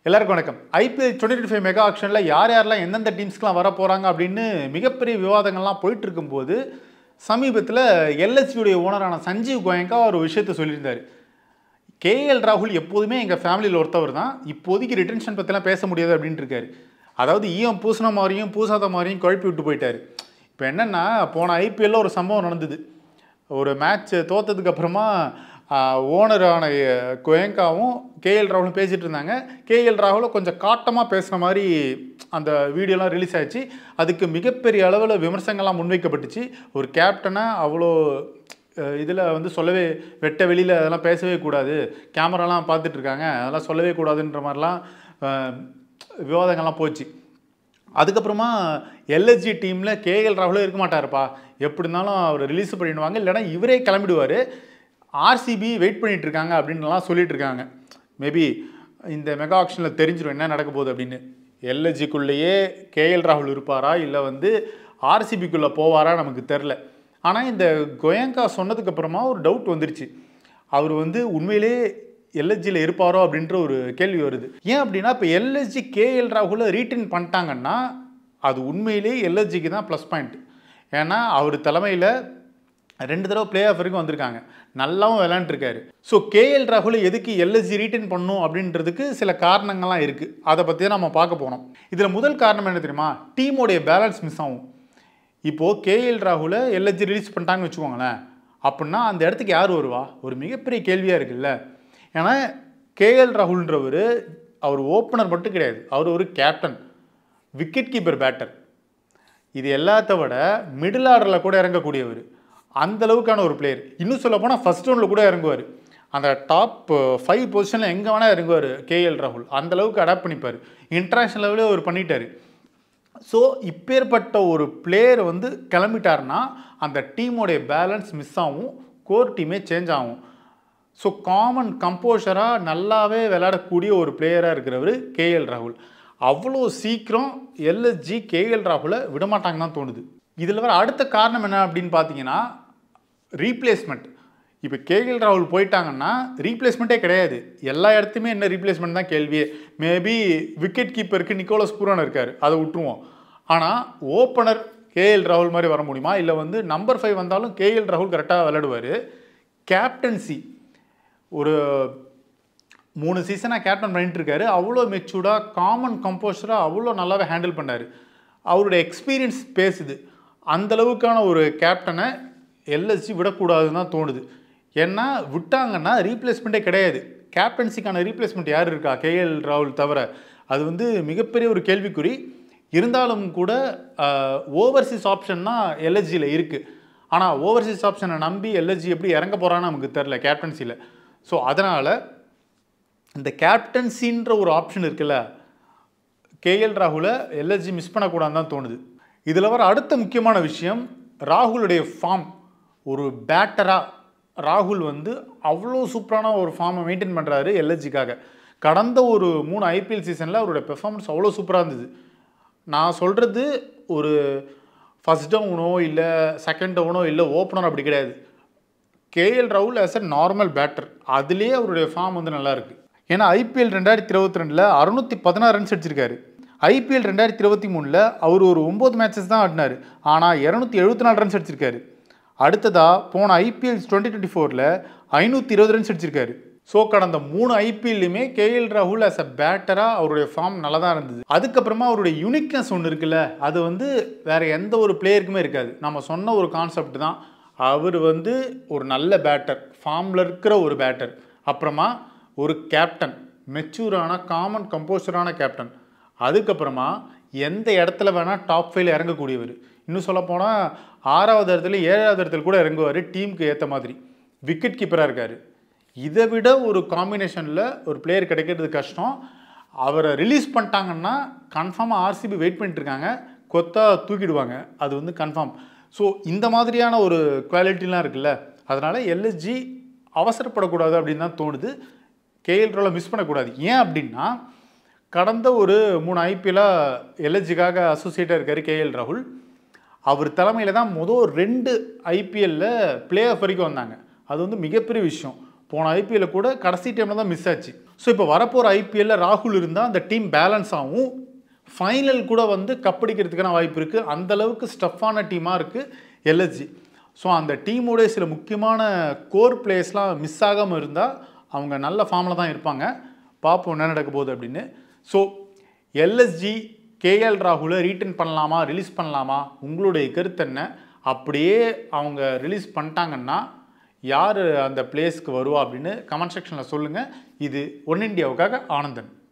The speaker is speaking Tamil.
எல்லாருக்கும் வணக்கம் ஐபிஎல் டுவெண்ட்டி ஃபைவ் மெகா ஆக்ஷனில் யார் யாரெல்லாம் எந்தெந்த டீம்ஸ்க்குலாம் வர போகிறாங்க அப்படின்னு மிகப்பெரிய விவாதங்கள்லாம் போயிட்டு இருக்கும்போது சமீபத்தில் எல்எஸ்சியுடைய ஓனரான சஞ்சீவ் கோயங்கா ஒரு விஷயத்த சொல்லியிருந்தார் கேஎல் ராகுல் எப்போதுமே எங்கள் ஃபேமிலியில் ஒருத்தவர் தான் இப்போதைக்கு ரிட்டன்ஷன் பற்றிலாம் பேச முடியாது அப்படின்ட்டு இருக்காரு அதாவது ஈயம் பூசின மாதிரியும் பூசாத மாதிரியும் குழப்பி விட்டு போயிட்டாரு இப்போ என்னென்னா போன ஐபிஎல்ல ஒரு சம்பவம் நடந்தது ஒரு மேட்ச் தோத்ததுக்கு அப்புறமா ஓனரான கோயங்காவும் கேஎல் ராகுலும் பேசிகிட்டு இருந்தாங்க கேஎல் ராகுலும் கொஞ்சம் காட்டமாக பேசுன மாதிரி அந்த வீடியோலாம் ரிலீஸ் ஆச்சு அதுக்கு மிகப்பெரிய அளவில் விமர்சனங்கள்லாம் முன்வைக்கப்பட்டுச்சு ஒரு கேப்டனை அவ்வளோ இதில் வந்து சொல்லவே வெட்ட வெளியில் அதெல்லாம் பேசவே கூடாது கேமராலாம் பார்த்துட்டு இருக்காங்க அதெல்லாம் சொல்லவே கூடாதுன்ற மாதிரிலாம் அஹ், விவாதங்கள்லாம் போச்சு அதுக்கப்புறமா எல்எஸ்ஜி டீமில் கேஎல் ராகுலும் இருக்க மாட்டாருப்பா எப்படி இருந்தாலும் அவர் ரிலீஸ் பண்ணிடுவாங்க இல்லைன்னா இவரே கிளம்பிடுவார் ஆர்சிபி வெயிட் பண்ணிட்டு இருக்காங்க அப்படின்னுலாம் சொல்லிட்டு இருக்காங்க மேபி இந்த மெகா ஆக்ஷனில் தெரிஞ்சிடும் என்ன நடக்க போகுது அப்படின்னு எல்எஸ்ஜிக்குள்ளேயே கேஎல் ராகுல் இருப்பாரா இல்லை வந்து ஆர்சிபிக்குள்ளே போவாரா நமக்கு தெரில ஆனால் இந்த கோயங்கா சொன்னதுக்கு அப்புறமா ஒரு டவுட் வந்துருச்சு அவர் வந்து உண்மையிலே எல்எஸ்ஜியில் இருப்பாரோ அப்படின்ற ஒரு கேள்வி வருது ஏன் அப்படின்னா இப்போ எல்எஸ்ஜி கேஎல் ராகுலை ரீட்டைன் பண்ணிட்டாங்கன்னா அது உண்மையிலே எல்எஸ்ஜிக்கு தான் ப்ளஸ் பாயிண்ட் ஏன்னா அவர் தலைமையில் ரெண்டு தடவை பிளே ஆஃப் வரைக்கும் வந்திருக்காங்க நல்லாவும் விளையாண்டுருக்காரு ஸோ கேஎல் ராகுலை எதுக்கு எல்எஸ்ஜி ரீட்டைன் பண்ணும் அப்படின்றதுக்கு சில காரணங்கள்லாம் இருக்குது அதை பற்றி தான் நம்ம பார்க்க போனோம் இதில் முதல் காரணம் என்ன தெரியுமா டீமோடைய பேலன்ஸ் மிஸ் ஆகும் இப்போது கேஎல் ராகுலை எல்எஸ்ஜி ரிலீஸ் பண்ணிட்டாங்கன்னு வச்சுக்கோங்களேன் அப்படின்னா அந்த இடத்துக்கு யார் வருவா ஒரு மிகப்பெரிய கேள்வியாக இருக்குல்ல ஏன்னா கேஎல் ராகுல்ன்றவர் அவர் ஓப்பனர் மட்டும் கிடையாது அவர் ஒரு கேப்டன் விக்கெட் கீப்பர் பேட்டர் இது எல்லாத்த விட மிடில் ஆர்டரில் கூட இறங்கக்கூடியவர் அந்த அளவுக்கான ஒரு பிளேயர் இன்னும் சொல்ல போனால் ஃபர்ஸ்ட் ரவுண்டில் கூட இறங்குவார் அந்த டாப் ஃபைவ் பொசிஷனில் எங்கே வேணால் இறங்குவார் கேஎல் ராகுல் அந்த அளவுக்கு அடாப்ட் பண்ணிப்பார் இன்டர்நேஷ்னல் லெவலே அவர் பண்ணிட்டாரு ஸோ இப்பேற்பட்ட ஒரு பிளேயர் வந்து கிளம்பிட்டாருன்னா அந்த டீமோடைய பேலன்ஸ் மிஸ் ஆகும் கோர் டீமே சேஞ்ச் ஆகும் ஸோ காமன் கம்போஷராக நல்லாவே விளையாடக்கூடிய ஒரு பிளேயராக இருக்கிறவர் கேஎல் ராகுல் அவ்வளோ சீக்கிரம் எல்எஸ்ஜி கேஎல் ராகுலை விடமாட்டாங்கன்னு தான் தோணுது இதில் வர அடுத்த காரணம் என்ன அப்படின்னு பார்த்தீங்கன்னா ரீப்ளேஸ்மெண்ட் இப்போ கேஎல் ராகுல் போயிட்டாங்கன்னா ரீப்ளேஸ்மெண்ட்டே கிடையாது எல்லா இடத்துலையுமே என்ன ரீப்ளேஸ்மெண்ட் தான் கேள்வியே மேபி விக்கெட் கீப்பருக்கு நிக்கோலஸ் பூரான் இருக்கார் அதை விட்டுருவோம் ஆனால் ஓப்பனர் கேஎல் ராகுல் மாதிரி வர முடியுமா இல்லை வந்து நம்பர் ஃபைவ் வந்தாலும் கேஎல் ராகுல் கரெக்டாக விளையாடுவார் கேப்டன்சி ஒரு மூணு சீசனாக கேப்டன் பண்ணிட்டு இருக்காரு அவ்வளோ மெச்சூர்டாக காமன் கம்போஸராக அவ்வளோ நல்லாவே ஹேண்டில் பண்ணார் அவருடைய எக்ஸ்பீரியன்ஸ் பேசுது அந்த அளவுக்கான ஒரு கேப்டனை எல்எஸ்சி விடக்கூடாதுன்னு தான் தோணுது ஏன்னா விட்டாங்கன்னா ரீப்ளேஸ்மெண்ட்டே கிடையாது கேப்டன்சிக்கான ரீப்ளேஸ்மெண்ட் யார் இருக்கா கேஎல் ராகுல் தவிர அது வந்து மிகப்பெரிய ஒரு கேள்விக்குறி இருந்தாலும் கூட ஓவர்சீஸ் ஆப்ஷன் தான் எல்எஸ்ஜியில் இருக்குது ஆனால் ஓவர்சீஸ் ஆப்ஷனை நம்பி எல்எஸ்ஜி எப்படி இறங்க போகிறான்னு நமக்கு தெரில கேப்டன்சியில் ஸோ அதனால் இந்த கேப்டன்சின்ற ஒரு ஆப்ஷன் இருக்குல்ல கேஎல் ராகுலை எல்எஸ்ஜி மிஸ் பண்ணக்கூடாதுன்னு தான் தோணுது இதில் வர அடுத்த முக்கியமான விஷயம் ராகுலுடைய ஃபார்ம் ஒரு பேட்டராக ராகுல் வந்து அவ்வளோ சூப்பரான ஒரு ஃபார்மை மெயின்டைன் பண்ணுறாரு எல்எஸ்ஜிக்காக கடந்த ஒரு மூணு ஐபிஎல் சீசனில் அவருடைய பெர்ஃபார்மன்ஸ் அவ்வளோ சூப்பராக இருந்தது நான் சொல்கிறது ஒரு ஃபஸ்ட் டவுனோ இல்லை செகண்ட் டவுனோ இல்லை ஓப்பனர் அப்படி கிடையாது கேஎல் ராகுல் ஆஸ் அ நார்மல் பேட்டர் அதுலேயே அவருடைய ஃபார்ம் வந்து நல்லா இருக்கு ஏன்னா ஐபிஎல் ரெண்டாயிரத்தி இருபத்தி ரெண்டில் அறுநூத்தி பதினாறு ரன்ஸ் அடிச்சிருக்காரு ஐபிஎல் ரெண்டாயிரத்தி இருபத்தி மூணில் அவர் ஒரு ஒம்பது மேட்சஸ் தான் ஆடினார் ஆனால் இரநூத்தி எழுபத்தி நாலு ரன்ஸ் அடிச்சிருக்காரு அடுத்ததாக போன ஐபிஎல் டுவெண்ட்டி டுவெண்ட்டி ஃபோரில் ஐநூற்றி இருபது ரன்ஸ் அடிச்சிருக்காரு ஸோ கடந்த மூணு ஐபிஎல்லையுமே கேஎல் ராகுல் ஆஸ் அ பேட்டராக அவருடைய ஃபார்ம் நல்லா தான் இருந்தது அதுக்கப்புறமா அவருடைய யூனிக்னஸ் ஒன்று இருக்குல்ல அது வந்து வேற எந்த ஒரு பிளேயருக்குமே இருக்காது நம்ம சொன்ன ஒரு கான்செப்ட் தான் அவர் வந்து ஒரு நல்ல பேட்டர் ஃபார்மில் இருக்கிற ஒரு பேட்டர் அப்புறமா ஒரு கேப்டன் மெச்சூரான காமன் கம்போஸரான கேப்டன் அதுக்கப்புறமா எந்த இடத்துல வேணால் டாப் ஃபைவ்ல இறங்கக்கூடியவர் இன்னும் சொல்லப்போனால் ஆறாவது இடத்துல ஏழாவது இடத்துல கூட இறங்குவார் டீமுக்கு ஏற்ற மாதிரி விக்கெட் கீப்பராக இருக்கார் இதை விட ஒரு காம்பினேஷனில் ஒரு பிளேயர் கிடைக்கிறது கஷ்டம் அவரை ரிலீஸ் பண்ணிட்டாங்கன்னா கன்ஃபார்மாக ஆர்சிபி வெயிட் பண்ணிட்டு இருக்காங்க கொத்தா தூக்கிடுவாங்க அது வந்து கன்ஃபார்ம் ஸோ இந்த மாதிரியான ஒரு குவாலிட்டிலாம் இருக்குல்ல அதனால் எல்எஸ்ஜி அவசரப்படக்கூடாது அப்படின்னு தான் தோணுது கேஎல் ரோலை மிஸ் பண்ணக்கூடாது ஏன் அப்படின்னா கடந்த ஒரு மூணு ஐபிஎல்லாக எல்எஸ்ஜிக்காக அசோசியேட்டாக இருக்கார் கேஎல் ராகுல் அவர் தலைமையில் தான் மொதல் ரெண்டு ஐபிஎல்லில் பிளே ஆஃப் வரைக்கும் வந்தாங்க அது வந்து மிகப்பெரிய விஷயம் போன ஐபிஎல்ல கூட கடைசி டைமில் தான் மிஸ் ஆச்சு ஸோ இப்போ வரப்போகிற ஐபிஎல்ல ராகுல் இருந்தால் அந்த டீம் பேலன்ஸ் ஆகும் ஃபைனல் கூட வந்து கப்படிக்கிறதுக்கான வாய்ப்பு இருக்குது அந்த அளவுக்கு ஸ்டஃப்பான டீமாக இருக்குது எல்எஸ்ஜி ஸோ அந்த டீமோடைய சில முக்கியமான கோர் பிளேயர்ஸ்லாம் மிஸ் ஆகாமல் இருந்தால் அவங்க நல்ல ஃபார்மில் தான் இருப்பாங்க பார்ப்போம் என்ன நடக்க போகுது அப்படின்னு ஸோ எல்எஸ்ஜி கேஎல் ராகுலை ரீட்டன் பண்ணலாமா ரிலீஸ் பண்ணலாமா உங்களுடைய கருத்து என்ன அப்படியே அவங்க ரிலீஸ் பண்ணிட்டாங்கன்னா யார் அந்த பிளேஸ்க்கு வருவா அப்படின்னு கமெண்ட் செக்ஷனில் சொல்லுங்கள் இது ஒன் இண்டியாவுக்காக ஆனந்தன்